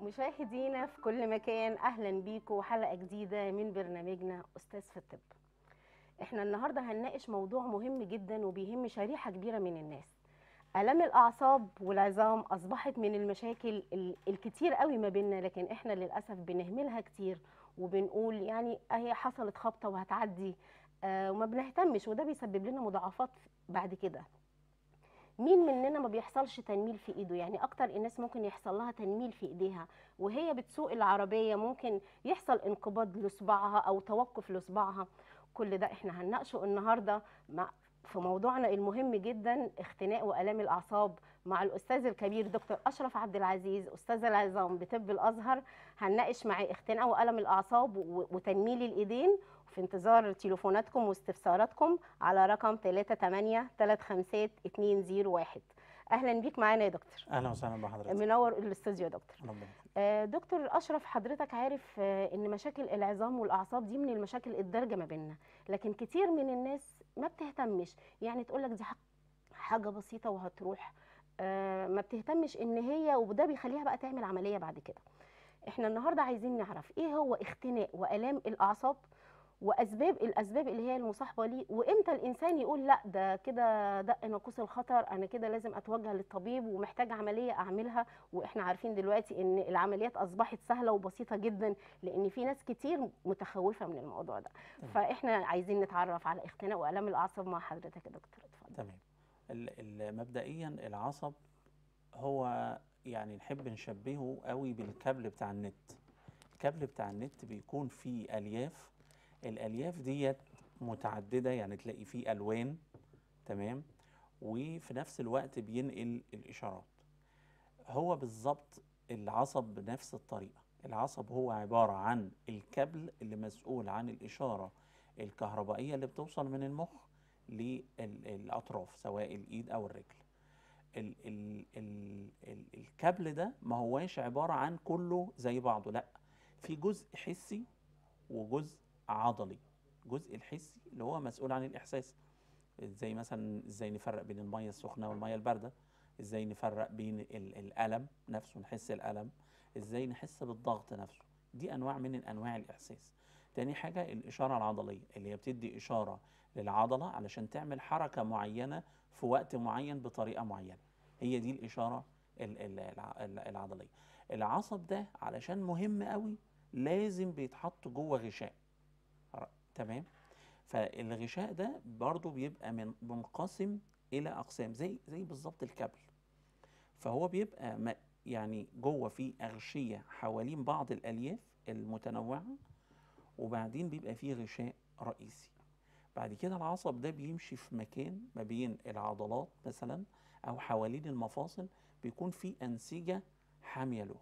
مشاهدينا في كل مكان اهلا بيكم وحلقه جديده من برنامجنا استاذ في الطب احنا النهارده هنناقش موضوع مهم جدا وبيهم شريحه كبيره من الناس الام الاعصاب والعظام اصبحت من المشاكل ال- الكتير قوي ما بيننا لكن احنا للاسف بنهملها كتير وبنقول يعني اهي حصلت خبطه وهتعدي آه وما بنهتمش وده بيسبب لنا مضاعفات بعد كده مين مننا ما بيحصلش تنميل في ايده يعني اكتر الناس ممكن يحصل لها تنميل في ايديها وهي بتسوق العربيه ممكن يحصل انقباض لصباعها او توقف لصباعها كل ده احنا هنناقشه النهارده مع في موضوعنا المهم جدا اختناق والام الاعصاب مع الاستاذ الكبير دكتور اشرف عبد العزيز استاذ العظام بطب الازهر هنناقش معاه اختناق والم الاعصاب و- وتنميل الايدين في انتظار تليفوناتكم واستفساراتكم على رقم 38 35 201 اهلا بيك معانا يا دكتور اهلا وسهلا بحضرتك منور الاستوديو يا دكتور ربنا يخليك. آه، دكتور اشرف حضرتك عارف آه، ان مشاكل العظام والاعصاب دي من المشاكل الدارجه ما بيننا لكن كتير من الناس ما بتهتمش يعني تقول لك دي ح- حاجه بسيطه وهتروح آه، ما بتهتمش ان هي وده بيخليها بقى تعمل عمليه بعد كده احنا النهارده عايزين نعرف ايه هو اختناق والام الاعصاب واسباب الاسباب اللي هي المصاحبه ليه وامتى الانسان يقول لا ده كده دق ناقوس الخطر انا كده لازم اتوجه للطبيب ومحتاج عمليه اعملها واحنا عارفين دلوقتي ان العمليات اصبحت سهله وبسيطه جدا لان في ناس كتير متخوفه من الموضوع ده تمام. فاحنا عايزين نتعرف على اختناق والام الاعصاب مع حضرتك يا دكتور اتفضل تمام ال- ال- مبدئيا العصب هو يعني نحب نشبهه قوي بالكابل بتاع النت الكابل بتاع النت بيكون فيه الياف الالياف ديت متعدده يعني تلاقي فيه الوان تمام وفي نفس الوقت بينقل الاشارات هو بالظبط العصب بنفس الطريقه العصب هو عباره عن الكابل اللي مسؤول عن الاشاره الكهربائيه اللي بتوصل من المخ للاطراف سواء الايد او الرجل ال ال ال ال الكابل ده ما هواش عباره عن كله زي بعضه لا في جزء حسي وجزء عضلي الجزء الحسي اللي هو مسؤول عن الاحساس زي مثلا ازاي نفرق بين الميه السخنه والميه البارده ازاي نفرق بين ال- الالم نفسه نحس الالم ازاي نحس بالضغط نفسه دي انواع من انواع الاحساس تاني حاجه الاشاره العضليه اللي هي بتدي اشاره للعضله علشان تعمل حركه معينه في وقت معين بطريقه معينه هي دي الاشاره ال- ال- الع- ال- العضليه العصب ده علشان مهم قوي لازم بيتحط جوه غشاء ر- تمام فالغشاء ده برضو بيبقى من منقسم الى اقسام زي زي بالظبط الكابل فهو بيبقى م- يعني جوه فيه اغشيه حوالين بعض الالياف المتنوعه وبعدين بيبقى فيه غشاء رئيسي بعد كده العصب ده بيمشي في مكان ما بين العضلات مثلا او حوالين المفاصل بيكون فيه انسجه حاميه له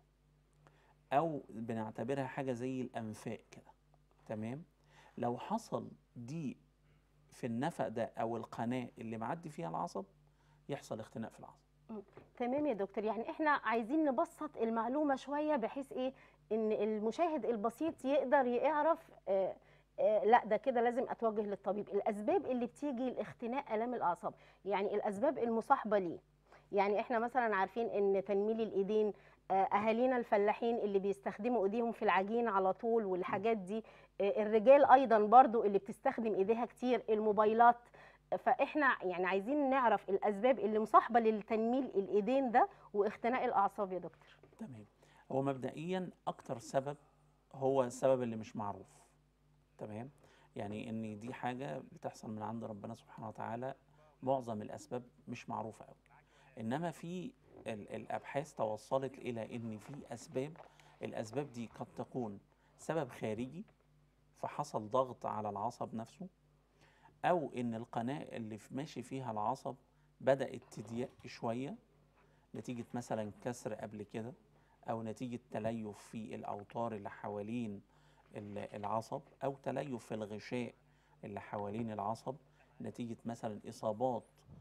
او بنعتبرها حاجه زي الانفاق كده تمام لو حصل ضيق في النفق ده او القناه اللي معدي فيها العصب يحصل اختناق في العصب تمام يا دكتور يعني احنا عايزين نبسط المعلومه شويه بحيث ايه ان المشاهد البسيط يقدر يعرف آه آه لا ده كده لازم اتوجه للطبيب الاسباب اللي بتيجي لاختناق الام الاعصاب يعني الاسباب المصاحبه ليه يعني احنا مثلا عارفين ان تنميل الايدين آه، اهالينا الفلاحين اللي بيستخدموا ايديهم في العجين على طول والحاجات دي آه، الرجال ايضا برضو اللي بتستخدم ايديها كتير الموبايلات فاحنا يعني عايزين نعرف الاسباب اللي مصاحبه للتنميل الايدين ده واختناق الاعصاب يا دكتور تمام هو مبدئيا اكتر سبب هو السبب اللي مش معروف تمام يعني ان دي حاجه بتحصل من عند ربنا سبحانه وتعالى معظم الاسباب مش معروفه قوي انما في ال- الابحاث توصلت الى ان في اسباب الاسباب دي قد تكون سبب خارجي فحصل ضغط على العصب نفسه او ان القناه اللي في- ماشي فيها العصب بدات تضيق شويه نتيجه مثلا كسر قبل كده او نتيجه تليف في الاوتار اللي حوالين ال- العصب او تليف في الغشاء اللي حوالين العصب نتيجه مثلا اصابات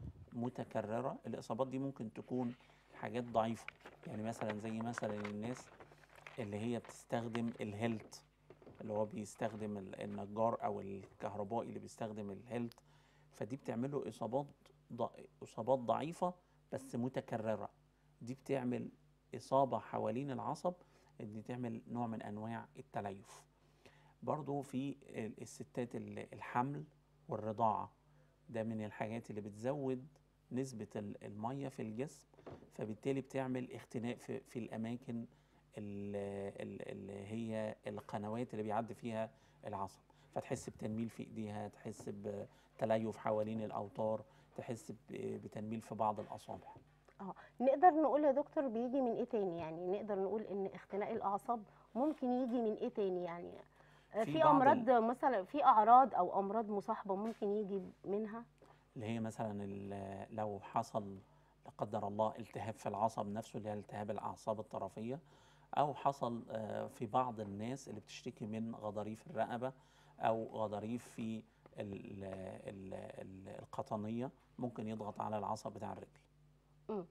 متكرره الاصابات دي ممكن تكون حاجات ضعيفه يعني مثلا زي مثلا الناس اللي هي بتستخدم الهيلت اللي هو بيستخدم ال- النجار او الكهربائي اللي بيستخدم الهيلت فدي بتعمل له اصابات ض... اصابات ضعيفه بس متكرره دي بتعمل اصابه حوالين العصب دي تعمل نوع من انواع التليف برضو في ال- الستات ال- الحمل والرضاعة ده من الحاجات اللي بتزود نسبة ال- المية في الجسم فبالتالي بتعمل اختناق في, في الأماكن ال- ال- اللي هي القنوات اللي بيعدي فيها العصب فتحس بتنميل في ايديها تحس بتليف حوالين الأوتار تحس ب- بتنميل في بعض الأصابع نقدر نقول يا دكتور بيجي من ايه تاني يعني نقدر نقول ان اختناق الاعصاب ممكن يجي من ايه تاني يعني آه، في في بعض امراض مثلا في اعراض او امراض مصاحبه ممكن يجي منها اللي هي مثلا ال- لو حصل لا قدر الله التهاب في العصب نفسه اللي هي التهاب الأعصاب الطرفية أو حصل آه، في بعض الناس اللي بتشتكي من غضاريف الرقبة أو غضاريف في ال- ال- ال- القطنية ممكن يضغط على العصب بتاع الرجل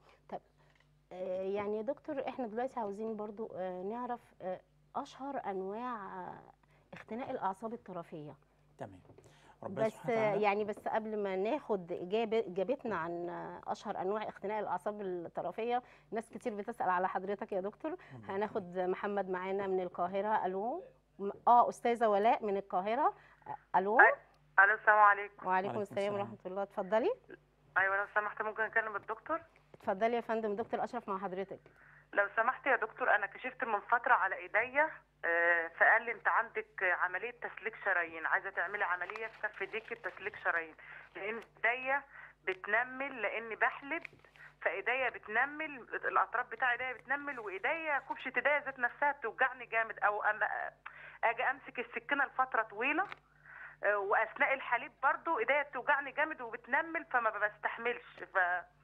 آه، يعني يا دكتور احنا دلوقتي عاوزين برضو آه، نعرف آه، اشهر انواع آه، اختناق الاعصاب الطرفيه تمام ربنا بس سبحانه آه، وتعالى يعني بس قبل ما ناخد اجابه اجابتنا عن آه، اشهر انواع اختناق الاعصاب الطرفيه ناس كتير بتسال على حضرتك يا دكتور هناخد محمد معانا من القاهره الو م- اه استاذه ولاء من القاهره آه، الو أي- الو السلام عليكم وعليكم وعليكم السلام السلام. ورحمه الله اتفضلي ايوه لو سمحت ممكن اكلم الدكتور اتفضلي يا فندم دكتور اشرف مع حضرتك لو سمحت يا دكتور انا كشفت من فتره على ايديا آه، فقال لي انت عندك عمليه تسليك شرايين عايزه تعملي عمليه في كف ايديكي بتسليك شرايين لان ايديا بتنمل لاني بحلب فايديا بتنمل الاطراف بتاع ايديا بتنمل وايديا كبشه ايديا ذات نفسها بتوجعني جامد او أما اجي امسك السكينه لفتره طويله آه، واثناء الحليب برضو ايديا بتوجعني جامد وبتنمل فما بستحملش ف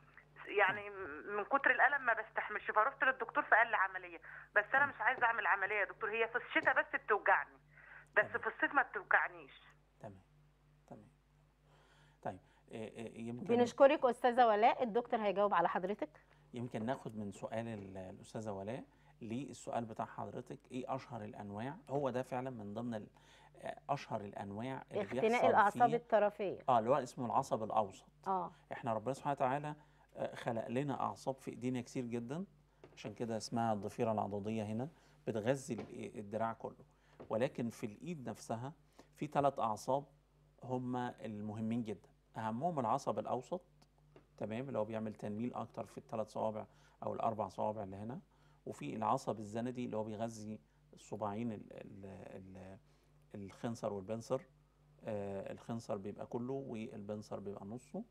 يعني من كتر الالم ما بستحملش فرحت للدكتور فقال لي عمليه بس انا مش عايزه اعمل عمليه يا دكتور هي في الشتاء بس بتوجعني بس تمام. في الصيف ما بتوجعنيش تمام تمام طيب آه، آه، يمكن بنشكرك استاذه ولاء الدكتور هيجاوب على حضرتك يمكن ناخد من سؤال ال- الأستاذة ولاء للسؤال بتاع حضرتك إيه أشهر الأنواع هو ده فعلا من ضمن ال- آه، أشهر الأنواع اللي اختناق بيحصل الاعصاب فيه الطرفيه اه اللي هو اسمه العصب الأوسط اه احنا ربنا سبحانه وتعالى آه، خلق لنا أعصاب في إيدينا كتير جدا عشان كده اسمها الضفيرة العضدية هنا بتغذي ال- الدراع كله ولكن في الإيد نفسها في ثلاث أعصاب هم المهمين جدا أهمهم العصب الأوسط تمام اللي هو بيعمل تنميل أكتر في الثلاث صوابع أو الأربع صوابع اللي هنا وفي العصب الزندي اللي هو بيغذي الصباعين ال ال ال الخنصر والبنصر آه الخنصر بيبقى كله والبنصر بيبقى نصه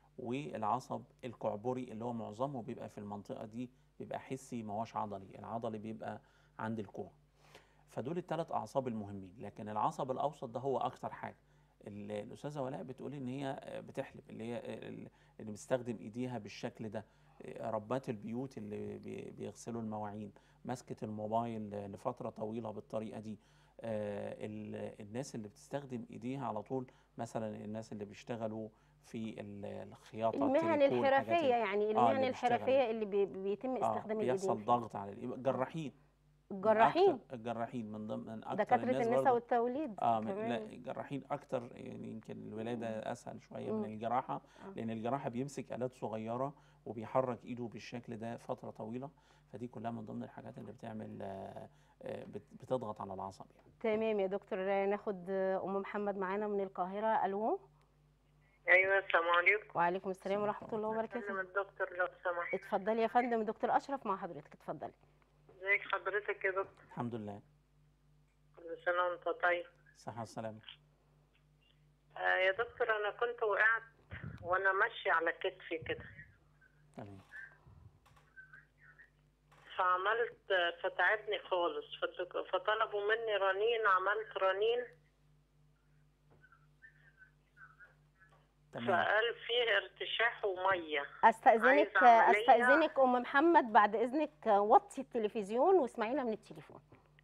والعصب الكعبري اللي هو معظمه بيبقى في المنطقة دي بيبقى حسي ما هوش عضلي العضلي بيبقى عند الكوع فدول الثلاث أعصاب المهمين لكن العصب الأوسط ده هو أكتر حاجة ال- الأستاذة ولاء بتقول إن هي آه، بتحلب اللي هي آه، اللي بتستخدم إيديها بالشكل ده آه، ربات البيوت اللي بي- بيغسلوا المواعين ماسكة الموبايل لفترة طويلة بالطريقة دي آه، ال- الناس اللي بتستخدم إيديها على طول مثلا الناس اللي بيشتغلوا في ال- الخياطة المهن التريكو، الحاجات الحرفيه اللي- يعني اللي المهن بيشتغل. الحرفيه اللي بي بيتم اه استخدام بيحصل الايدين فيها. ضغط على الإيد. الجراحين من الجراحين أكتر الجراحين من ضمن من أكتر دكاتره الناس النساء برضه والتوليد اه من لا كمان. الجراحين اكتر يعني يمكن الولاده اسهل شويه مم. من الجراحه آه. لان الجراحه بيمسك الات صغيره وبيحرك ايده بالشكل ده فتره طويله فدي كلها من ضمن الحاجات اللي بتعمل آه، آه، بت- بتضغط على العصب يعني تمام يا دكتور ناخد ام محمد معانا من القاهره الو ايوه السلام عليكم وعليكم السلام السلام ورحمه الله وبركاته اكلم الدكتور لو سمحت اتفضلي يا فندم دكتور اشرف مع حضرتك اتفضلي ازيك حضرتك يا دكتور الحمد لله كل سنه وانت طيب صحه والسلامه آه يا دكتور انا كنت وقعت وانا ماشيه على كتفي كده تمام فعملت فتعبني خالص فالدك- فطلبوا مني رنين عملت رنين تمام فقال فيه ارتشاح وميه استاذنك عايزة عملية. استاذنك ام محمد بعد اذنك وطي التلفزيون واسمعينا من التليفون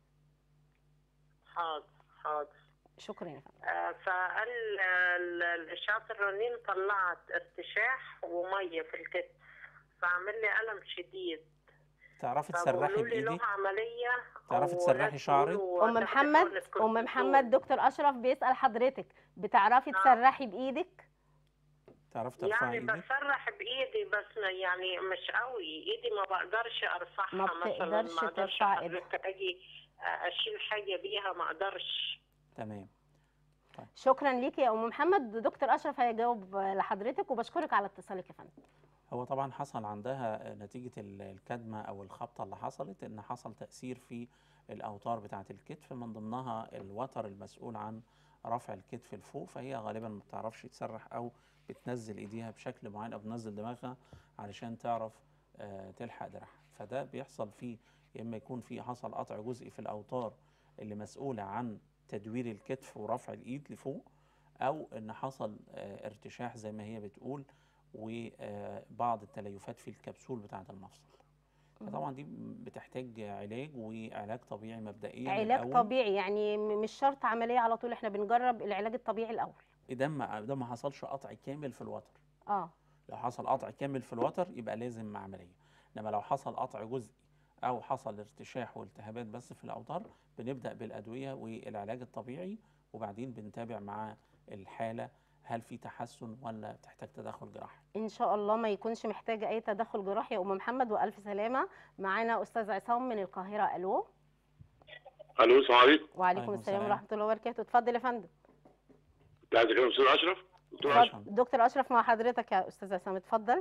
حاضر حاضر شكرا يا فندم آه، فقال آه، ال- الإشعاع الرنين طلعت ارتشاح ومية في الكتف فعمل لي ألم شديد تعرفي تسرحي فبقولوا لي له بايدك عملية تعرفي أو تسرحي ناس شعرك؟ بيقولوا ام تاخدي محمد حقنة ام كورتيزون. محمد دكتور اشرف بيسال حضرتك بتعرفي نعم. تسرحي بايدك تعرفي ترفعي يعني ايدك بسرح بايدي بس ما- يعني مش قوي ايدي ما بقدرش ارفعها ما مثلا بتقدرش ما اقدرش ترفع إيدها. أحرك- اجي اشيل حاجه بيها ما اقدرش تمام شكرا ليكي يا ام محمد دكتور اشرف هيجاوب لحضرتك وبشكرك على اتصالك يا فندم هو طبعا حصل عندها نتيجة ال- الكدمة أو الخبطة اللي حصلت إن حصل تأثير في الأوتار بتاعة الكتف من ضمنها الوتر المسؤول عن رفع الكتف لفوق فهي غالبا ما بتعرفش تسرح أو بتنزل إيديها بشكل معين أو بتنزل دماغها علشان تعرف آه، تلحق دراعها فده بيحصل فيه يا إما يكون في حصل قطع جزئي في الأوتار اللي مسؤولة عن تدوير الكتف ورفع الإيد لفوق أو إن حصل آه، ارتشاح زي ما هي بتقول وبعض التليفات في الكبسول بتاعة المفصل فطبعا دي بتحتاج علاج وعلاج طبيعي مبدئيا علاج الأول. طبيعي يعني م- مش شرط عمليه على طول احنا بنجرب العلاج الطبيعي الاول إذا ما إذا ما حصلش قطع كامل في الوتر اه لو حصل قطع كامل في الوتر يبقى لازم عملية إنما لو حصل قطع جزئي أو حصل ارتشاح والتهابات بس في الأوتار بنبدأ بالأدوية والعلاج الطبيعي وبعدين بنتابع مع الحالة هل في تحسن ولا بتحتاج تدخل جراحي ان شاء الله ما يكونش محتاجه اي تدخل جراحي يا ام محمد والف سلامه معانا استاذ عصام من القاهره الو الو السلام عليكم وعليكم وعليكم السلام السلام. ورحمه الله وبركاته اتفضل يا فندم انت عايز اكلم استاذ اشرف دكتور اتفضل. اشرف دكتور اشرف مع حضرتك يا استاذ عصام اتفضل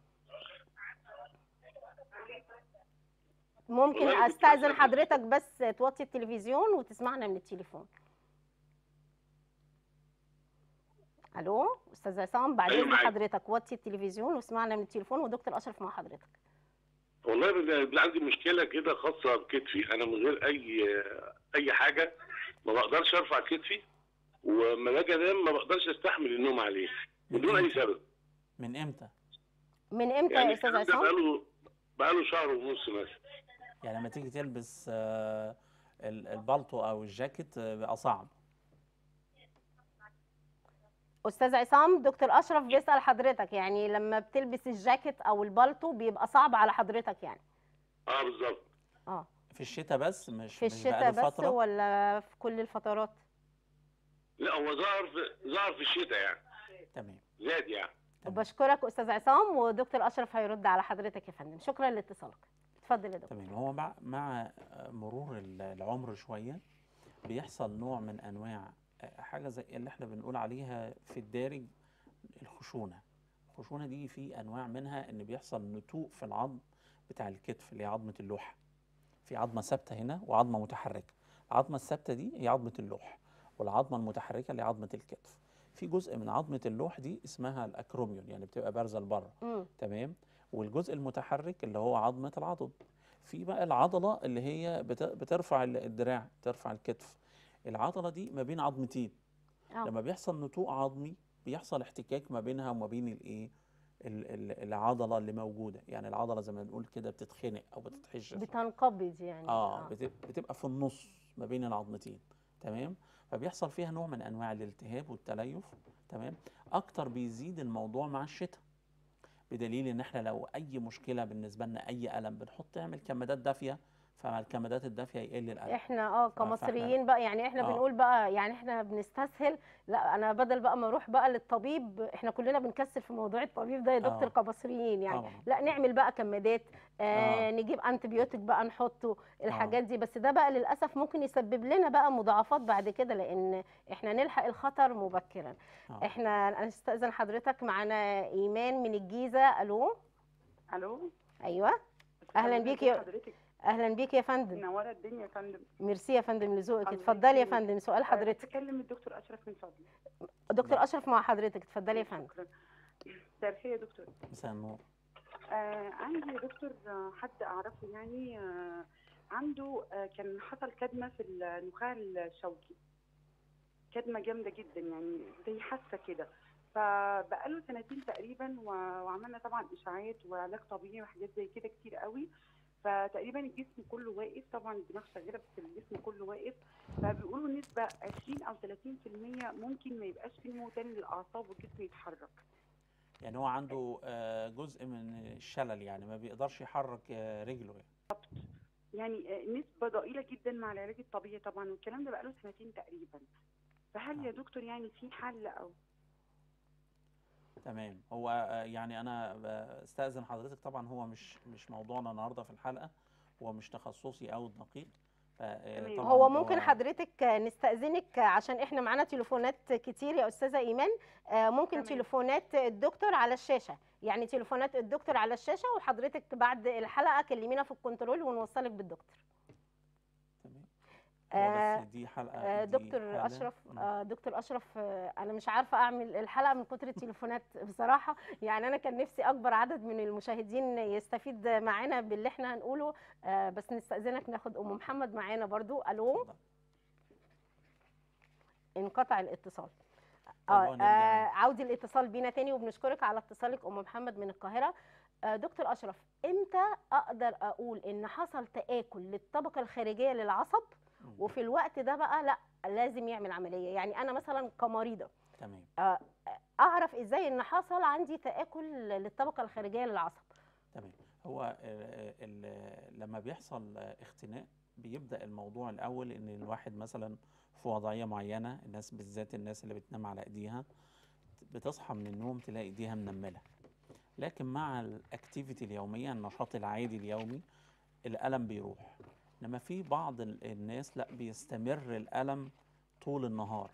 ممكن والله كنت استاذن بسأل- حضرتك بس توطي التلفزيون وتسمعنا من التليفون الو استاذ عصام بعد أيوة اذن معاك. حضرتك وطي التلفزيون واسمعنا من التليفون ودكتور اشرف مع حضرتك والله بال- بال- عندي مشكله كده خاصه بكتفي انا من غير اي اي حاجه ما بقدرش ارفع كتفي وما باجي انام ما بقدرش استحمل النوم عليه بدون اي سبب من إمتى؟ من امتى يعني يا استاذ الكلام ده عصام بقاله بقاله شهر ونص مثلا يعني لما تيجي تلبس آه، ال- البلطو او الجاكيت آه، بقى صعب استاذ عصام دكتور اشرف بيسال حضرتك يعني لما بتلبس الجاكيت او البالطو بيبقى صعب على حضرتك يعني اه بالظبط اه في الشتاء بس مش في مش الشتاء بقاله بس فترة ولا في كل الفترات لا هو ظهر في ظهر في الشتاء يعني تمام زاد يعني تمام. بشكرك استاذ عصام ودكتور اشرف هيرد على حضرتك يا فندم شكرا لاتصالك اتفضل يا دكتور تمام هو مع مع مرور ال- العمر شوية بيحصل نوع من انواع آه، حاجة زي اللي احنا بنقول عليها في الدارج الخشونة الخشونة دي في انواع منها ان بيحصل نتوء في العظم بتاع الكتف اللي هي عظمة اللوح في عظمة ثابتة هنا وعظمة متحركة العظمة الثابتة دي هي عظمة اللوح والعظمة المتحركة اللي هي عظمة الكتف في جزء من عظمة اللوح دي اسمها الاكروميون يعني بتبقى بارزة لبره مم. تمام والجزء المتحرك اللي هو عظمة العضد في بقى العضلة اللي هي بت- بترفع ال- الدراع ترفع الكتف العضلة دي ما بين عظمتين آه. لما بيحصل نتوء عظمي بيحصل احتكاك ما بينها وما بين الايه ال- ال- العضلة اللي موجودة يعني العضلة زي ما بنقول كده بتتخنق او بتتحش شوية. بتنقبض يعني اه بت- بتبقى في النص ما بين العظمتين تمام فبيحصل فيها نوع من انواع الالتهاب والتليف تمام اكتر بيزيد الموضوع مع الشتاء بدليل ان احنا لو اي مشكله بالنسبه لنا اي الم بنحط نعمل كمادات دافيه فمع الكمادات الدافيه يقل الالم احنا اه فإحنا- كمصريين بقى يعني احنا آه. بنقول بقى يعني احنا بنستسهل لا انا بدل بقى ما اروح بقى للطبيب احنا كلنا بنكسل في موضوع الطبيب ده يا دكتور آه. كمصريين يعني طبعا لا نعمل بقى كمادات آه آه. نجيب انتبيوتك بقى نحطه الحاجات دي بس ده بقى للاسف ممكن يسبب لنا بقى مضاعفات بعد كده لان احنا نلحق الخطر مبكرا آه. احنا انا استاذن حضرتك معانا ايمان من الجيزه الو الو ايوه أهلاً أهلاً بيك يا- حضرتك اهلا بيك يا فندم منوره الدنيا يا فندم ميرسي يا فندم لذوقك الله اتفضلي يا يكرمك. فندم سؤال حضرتك بتكلم الدكتور اشرف من فضلك دكتور اشرف مع حضرتك اتفضلي يا فندم شكرا مساء الخير يا دكتور مساء النور آه عندي يا دكتور آه، حد اعرفه يعني آه عنده آه كان حصل كدمه في النخاع الشوكي كدمه جامده جدا يعني زي حاسه كده فبقاله سنتين تقريبا و- وعملنا طبعا اشاعات وعلاج طبيعي وحاجات زي كده كتير قوي فتقريبا الجسم كله واقف طبعا الدماغ شغاله بس الجسم كله واقف فبيقولوا نسبه 20 او 30% ممكن ما يبقاش في نمو تاني للاعصاب والجسم يتحرك يعني هو عنده آه، جزء من الشلل يعني ما بيقدرش يحرك آه، رجله يعني. يعني آه، نسبة ضئيلة جدا مع العلاج الطبيعي طبعا والكلام ده بقاله سنتين تقريبا فهل يا دكتور يعني في حل او تمام هو آه، يعني انا استاذن حضرتك طبعا هو مش مش موضوعنا النهارده في الحلقه هو مش تخصصي او الدقيق ف- آه، تمام. طبعاً هو ممكن حضرتك نستأذنك عشان احنا معانا تليفونات كتير يا أستاذة إيمان آه، ممكن تمام. تليفونات الدكتور على الشاشة يعني تليفونات الدكتور على الشاشة وحضرتك بعد الحلقة كلمينا في الكنترول ونوصلك بالدكتور تمام آه، هو بس دي حلقه آه، دي دكتور حالة. اشرف مم. آه، دكتور اشرف آه، انا مش عارفه اعمل الحلقه من كتر التليفونات بصراحه يعني انا كان نفسي اكبر عدد من المشاهدين يستفيد معانا باللي احنا هنقوله آه، بس نستاذنك ناخد ام محمد معانا برضو الو اتفضل. انقطع الاتصال طب اه هو نرجع آه، عودي الاتصال بينا تاني وبنشكرك على اتصالك ام محمد من القاهره آه، دكتور اشرف امتى اقدر اقول ان حصل تاكل للطبقه الخارجيه للعصب مم. وفي الوقت ده بقى لا لازم يعمل عمليه يعني انا مثلا كمريضه تمام اعرف ازاي ان حصل عندي تاكل للطبقه الخارجيه للعصب تمام هو ال- ال- لما بيحصل اختناق بيبدأ الموضوع الأول إن الواحد مثلا في وضعية معينة الناس بالذات الناس اللي بتنام على إيديها بتصحى من النوم تلاقي إيديها منملة لكن مع الأكتيفيتي اليومية النشاط العادي اليومي الألم بيروح إنما في بعض ال- الناس لا بيستمر الألم طول النهار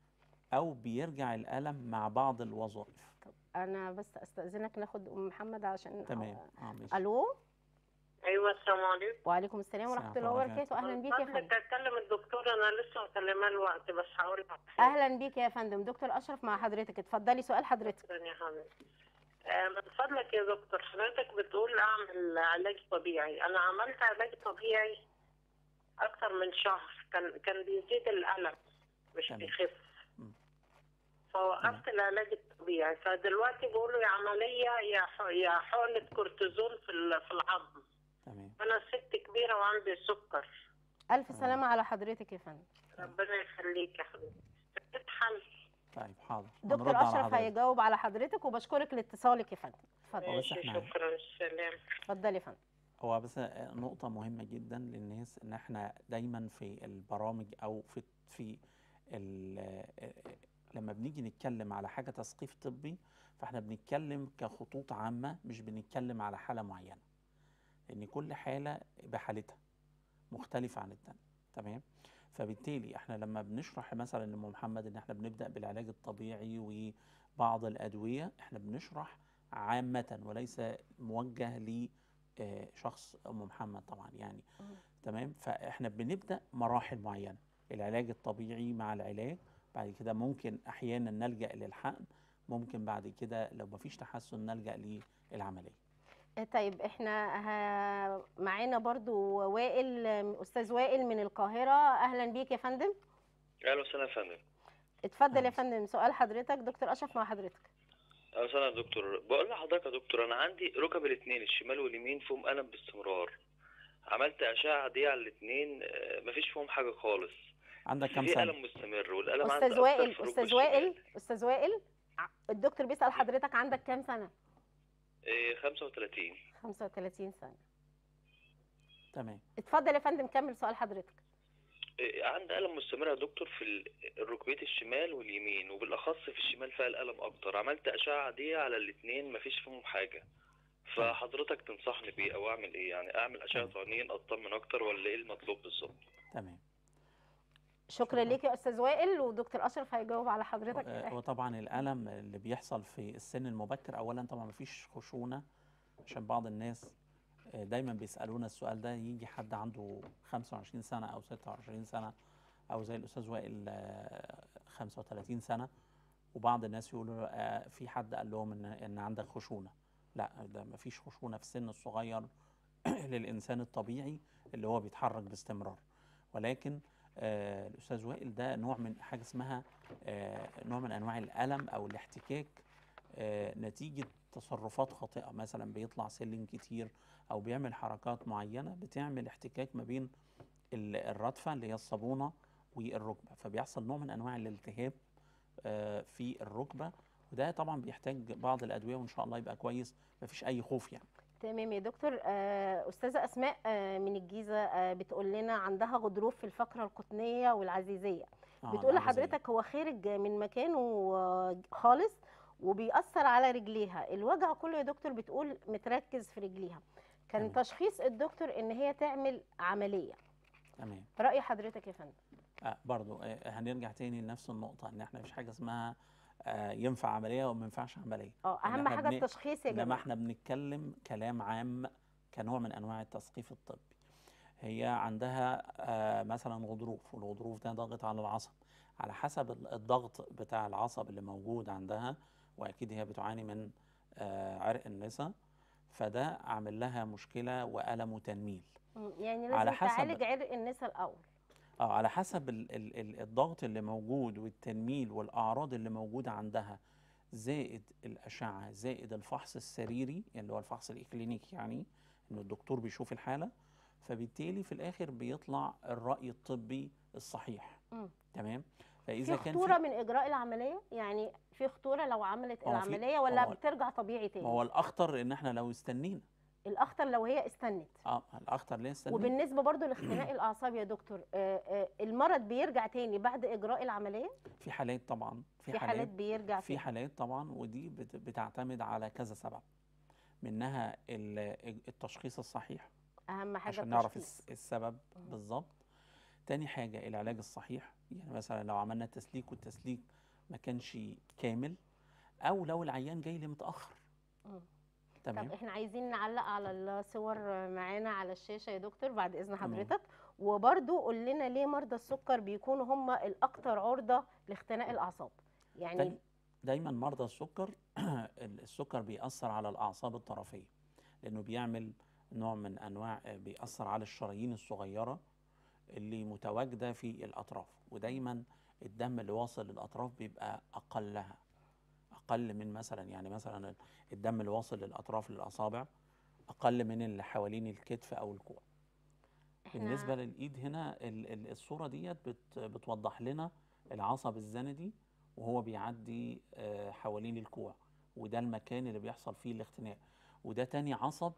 أو بيرجع الألم مع بعض الوظائف انا بس استاذنك ناخد ام محمد عشان تمام اه ماشي الو ايوه السلام عليكم وعليكم السلام ورحمه الله وبركاته اهلا بيك يا فضلك فندم اتكلم الدكتور انا لسه مكلماه الوقت بس هقول لك اهلا بيك يا فندم دكتور اشرف مع حضرتك اتفضلي سؤال حضرتك شكرا يا حبيبي آه، من فضلك يا دكتور حضرتك بتقول اعمل علاج طبيعي انا عملت علاج طبيعي اكتر من شهر كان كان بيزيد الالم مش تمام. بيخف مم. فوقفت العلاج الطبيعي فدلوقتي بيقولوا يا عمليه يا ح- يا حقنه كورتيزون في ال- في العظم تمام انا ست كبيره وعندي سكر الف سلامه على حضرتك يا فندم ربنا يخليك يا حبيبي حل طيب حاضر دكتور هنرد على اشرف حضرتك. هيجاوب على حضرتك وبشكرك لاتصالك يا فندم اتفضل بس ماشي إحنا- شكرا سلام اتفضل يا فندم هو بس نقطة مهمة جدا للناس إن إحنا دايما في البرامج أو في في ال- لما بنيجي نتكلم على حاجة تثقيف طبي فإحنا بنتكلم كخطوط عامة مش بنتكلم على حالة معينة لأن كل حالة بحالتها مختلفة عن التانية تمام فبالتالي احنا لما بنشرح مثلا لأم محمد ان احنا بنبدأ بالعلاج الطبيعي وبعض الأدوية احنا بنشرح عامة وليس موجه لشخص أم محمد طبعا يعني مم. تمام فاحنا بنبدأ مراحل معينة العلاج الطبيعي مع العلاج بعد كده ممكن أحيانا نلجأ للحقن ممكن بعد كده لو مفيش تحسن نلجأ للعملية آه، طيب احنا ه- معانا برضو وائل آه، استاذ وائل من القاهره اهلا بيك يا فندم اهلا وسهلا يا فندم اتفضل يا أهلا. فندم سؤال حضرتك دكتور اشرف مع حضرتك اهلا وسهلا يا دكتور بقول لحضرتك يا دكتور انا عندي ركب الاثنين الشمال واليمين فيهم الم باستمرار عملت اشعه دي على الاثنين مفيش فيهم حاجه خالص عندك كام في سنة؟ الم مستمر والالم عندي استاذ أكتر وائل في ركبة استاذ الشمال. وائل استاذ وائل ع- الدكتور بيسال حضرتك عندك كام سنه إيه، 35 35 سنه تمام اتفضل يا فندم كمل سؤال حضرتك إيه، عندي الم مستمر يا دكتور في ال- الركبتين الشمال واليمين وبالاخص في الشمال فيها الالم اكتر عملت اشعه دي على الاثنين مفيش فيهم حاجه فحضرتك تنصحني بايه او اعمل ايه يعني اعمل اشعه عينين اطمن اكتر ولا ايه المطلوب بالظبط تمام شكرا شكراً. ليك يا استاذ وائل ودكتور اشرف هيجاوب على حضرتك آه، وطبعا الألم اللي بيحصل في السن المبكر أولا طبعا مفيش خشونة عشان بعض الناس آه، دايما بيسألونا السؤال ده يجي حد عنده 25 سنة أو 26 سنة أو زي الأستاذ وائل آه، 35 سنة وبعض الناس يقولوا آه، في حد قال لهم إن إن عندك خشونة لا ده مفيش خشونة في السن الصغير للإنسان الطبيعي اللي هو بيتحرك باستمرار ولكن آه، الأستاذ وائل ده نوع من حاجة اسمها آه، نوع من انواع الالم او الاحتكاك آه، نتيجه تصرفات خاطئه مثلا بيطلع سلم كتير او بيعمل حركات معينه بتعمل احتكاك ما بين ال- الردفه اللي هي الصابونه والركبه فبيحصل نوع من انواع الالتهاب آه، في الركبه وده طبعا بيحتاج بعض الادويه وان شاء الله يبقى كويس مفيش اي خوف يعني تمام يا دكتور آه، استاذه اسماء آه، من الجيزه آه، بتقول لنا عندها غضروف في الفقره القطنيه والعزيزيه آه، بتقول العجزية. لحضرتك هو خارج من مكانه آه، خالص وبيأثر على رجليها الوجع كله يا دكتور بتقول متركز في رجليها كان تمام. تشخيص الدكتور ان هي تعمل عمليه تمام رأي حضرتك يا فندم آه برضو آه هنرجع تاني لنفس النقطة ان احنا مفيش حاجة اسمها آه ينفع عملية وما ينفعش عملية اه إن اهم إحنا حاجه بن- التشخيص يا انما جماعه احنا بنتكلم كلام عام كنوع من انواع التثقيف الطبي هي عندها آه مثلا غضروف والغضروف ده ضاغط على العصب على حسب ال- الضغط بتاع العصب اللي موجود عندها واكيد هي بتعاني من آه عرق النسا فده عامل لها مشكلة وألم وتنميل مم، يعني على لازم حسب- تعالج عرق النساء الاول اه على حسب ال ال ال الضغط اللي موجود والتنميل والأعراض اللي موجودة عندها زائد الأشعة زائد الفحص السريري اللي هو الفحص الإكلينيكي يعني إن الدكتور بيشوف الحالة فبالتالي في الآخر بيطلع الرأي الطبي الصحيح مم. تمام في فإذا كان خطوره من اجراء العمليه يعني في خطوره لو عملت ما هو في- العمليه ولا هو- بترجع طبيعي ما تاني هو الأخطر إن إحنا لو استنينا الاخطر لو هي استنت اه الأخطر ليه استنينا وبالنسبه برضو لاختناق الاعصاب يا دكتور آه، آه، المرض بيرجع تاني بعد اجراء العمليه في حالات طبعا في, في حالات بيرجع في فيها حالات طبعا ودي بت- بتعتمد على كذا سبب منها ال- التشخيص الصحيح اهم حاجه عشان نعرف التشخيص. الس- السبب مم. بالظبط تاني حاجة العلاج الصحيح يعني مثلا لو عملنا تسليك والتسليك ما كانش كامل أو لو العيان جاي لي متأخر مم. تمام طب احنا عايزين نعلق على الصور معانا على الشاشه يا دكتور بعد اذن تمام. حضرتك وبرضو قول لنا ليه مرضى السكر بيكونوا هم الاكثر عرضه لاختناق الاعصاب يعني دايما دايما مرضى السكر السكر بيأثر على الأعصاب الطرفية لأنه بيعمل نوع من أنواع بيأثر على الشرايين الصغيرة اللي متواجدة في الأطراف ودايما الدم اللي واصل للأطراف بيبقى أقلها أقل من مثلا يعني مثلا الدم اللي واصل للأطراف للأصابع أقل من اللي حوالين الكتف أو الكوع احنا بالنسبة للإيد هنا ال- ال- الصورة ديت بت بتوضح لنا العصب الزندي وهو بيعدي آه، حوالين الكوع وده المكان اللي بيحصل فيه الاختناق وده تاني عصب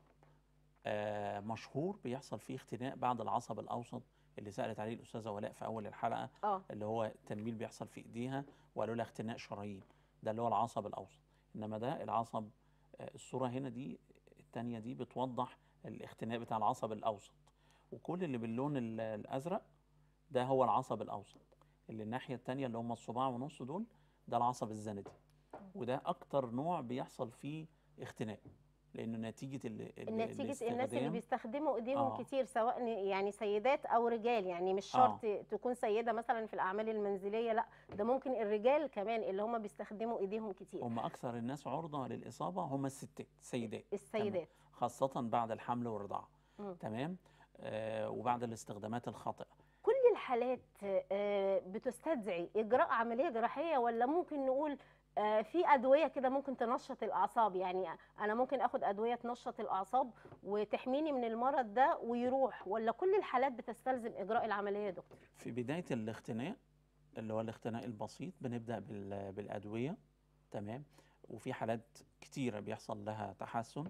آه، مشهور بيحصل فيه اختناق بعد العصب الأوسط اللي سألت عليه الأستاذة ولاء في أول الحلقة اه اللي هو التنميل بيحصل في إيديها وقالوا لها اختناق شرايين ده اللي هو العصب الأوسط إنما ده العصب آه، الصورة هنا دي التانية دي بتوضح الاختناق بتاع العصب الأوسط وكل اللي باللون ال- الأزرق ده هو العصب الأوسط اللي الناحية التانية اللي هم الصباع ونص دول ده العصب الزندي وده أكتر نوع بيحصل فيه اختناق لأنه نتيجة ال ال- نتيجة الناس اللي الاستخدام- بيستخدموا ايديهم آه. كتير سواء ن- يعني سيدات او رجال يعني مش آه. شرط تكون سيدة مثلا في الاعمال المنزلية لا ده ممكن الرجال كمان اللي هم بيستخدموا ايديهم كتير هم أكثر الناس عرضة للإصابة هم الستات السيدات السيدات خاصة بعد الحمل والرضاعة مم. تمام آه وبعد الاستخدامات الخاطئة كل الحالات آه، بتستدعي اجراء عمليه جراحيه ولا ممكن نقول آه، في ادويه كده ممكن تنشط الاعصاب يعني انا ممكن اخد ادويه تنشط الاعصاب وتحميني من المرض ده ويروح ولا كل الحالات بتستلزم اجراء العمليه يا دكتور في بداية الاختناق اللي هو الاختناق البسيط بنبدأ بال- بالأدوية تمام وفي حالات كتيرة بيحصل لها تحسن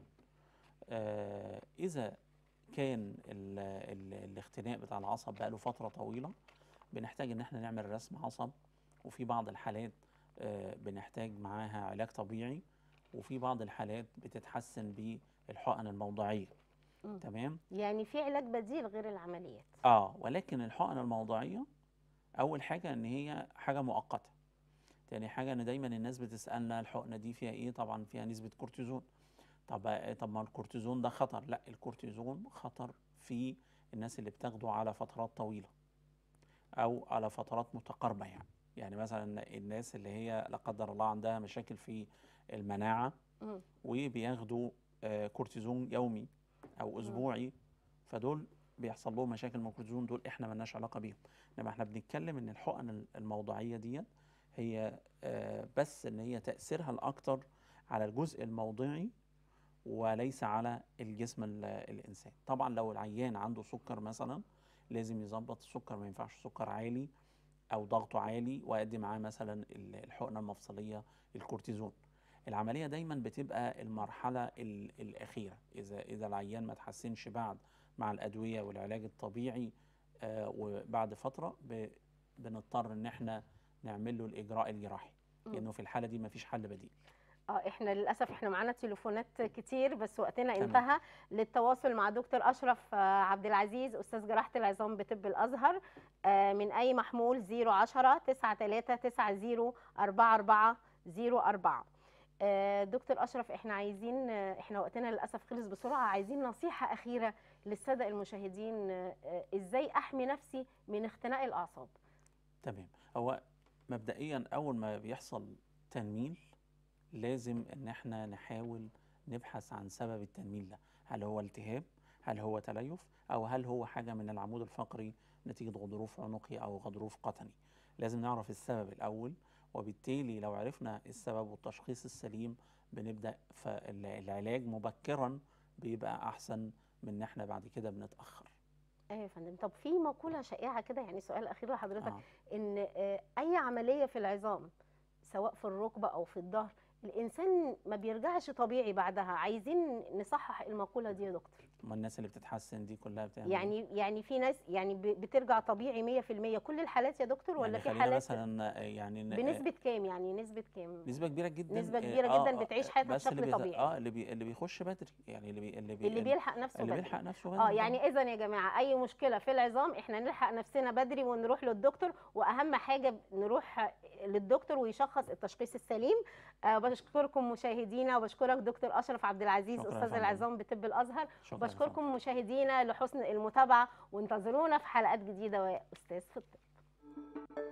آه إذا كان ال ال الاختناق بتاع العصب بقاله فترة طويلة بنحتاج إن احنا نعمل رسم عصب وفي بعض الحالات آه بنحتاج معاها علاج طبيعي وفي بعض الحالات بتتحسن بالحقن الموضعية مم. تمام يعني في علاج بديل غير العمليات اه ولكن الحقن الموضعيه اول حاجه ان هي حاجه مؤقته تاني حاجه ان دايما الناس بتسالنا الحقنه دي فيها ايه طبعا فيها نسبه كورتيزون طب طب ما الكورتيزون ده خطر لا الكورتيزون خطر في الناس اللي بتاخده على فترات طويله او على فترات متقاربه يعني يعني مثلا الناس اللي هي لا قدر الله عندها مشاكل في المناعه مم. وبياخدوا آه، كورتيزون يومي او اسبوعي فدول بيحصل لهم مشاكل من الكورتيزون دول احنا ملناش علاقه بيهم انما احنا بنتكلم ان الحقن ال- الموضعيه ديت هي آه، بس ان هي تاثيرها الاكتر على الجزء الموضعي وليس على الجسم ال- الانسان طبعا لو العيان عنده سكر مثلا لازم يظبط السكر ما ينفعش سكر عالي او ضغطه عالي ويؤدي معاه مثلا ال- الحقنه المفصليه الكورتيزون العمليه دايما بتبقى المرحله ال- الاخيره اذا اذا العيان ما تحسنش بعد مع الادويه والعلاج الطبيعي آه، وبعد فتره ب- بنضطر ان احنا نعمل له الاجراء الجراحي مم. لانه في الحاله دي ما فيش حل بديل اه احنا للاسف احنا معانا تليفونات كتير بس وقتنا تمام. انتهى للتواصل مع دكتور اشرف آه، عبد العزيز استاذ جراحه العظام بطب الازهر آه، من اي محمول 010 9390 4404 آه، دكتور اشرف احنا عايزين آه، احنا وقتنا للاسف خلص بسرعه عايزين نصيحه اخيره للساده المشاهدين آه، آه، ازاي احمي نفسي من اختناق الاعصاب تمام هو مبدئيا اول ما بيحصل تنميل لازم ان احنا نحاول نبحث عن سبب التنميل ده هل هو التهاب هل هو تليف او هل هو حاجه من العمود الفقري نتيجه غضروف عنقي او غضروف قطني لازم نعرف السبب الاول وبالتالي لو عرفنا السبب والتشخيص السليم بنبدا فالعلاج مبكرا بيبقى احسن من ان احنا بعد كده بنتاخر ايوه يا فندم طب في مقوله شائعه كده يعني سؤال اخير لحضرتك آه. ان آه، اي عمليه في العظام سواء في الركبه او في الظهر الانسان ما بيرجعش طبيعي بعدها عايزين نصحح المقوله دي يا دكتور ما الناس اللي بتتحسن دي كلها بتعمل إيه؟ يعني يعني في ناس يعني ب- بترجع طبيعي 100% كل الحالات يا دكتور ولا يعني في خلينا حالات مثلا يعني ن- بنسبه كام يعني نسبه كام نسبة كبيرة جدا نسبة آه، كبيرة آه، جداً آه، بتعيش حياتها بس اللي بشكل بيت- طبيعي. اه اللي بي اللي بيخش بدري يعني اللي بي اللي, بي اللي بيلحق نفسه اللي بدري. بيلحق نفسه بدري اه طبعاً. يعني اذا يا جماعه اي مشكله في العظام احنا نلحق نفسنا بدري ونروح للدكتور واهم حاجه نروح للدكتور ويشخص التشخيص السليم آه بشكركم مشاهدينا وبشكرك دكتور اشرف عبد العزيز شكراً يا استاذ فندم. العظام بطب الازهر شكراً يا فندم. وبشكركم مشاهدينا لحسن المتابعه وانتظرونا في حلقات جديده واستاذ في الطب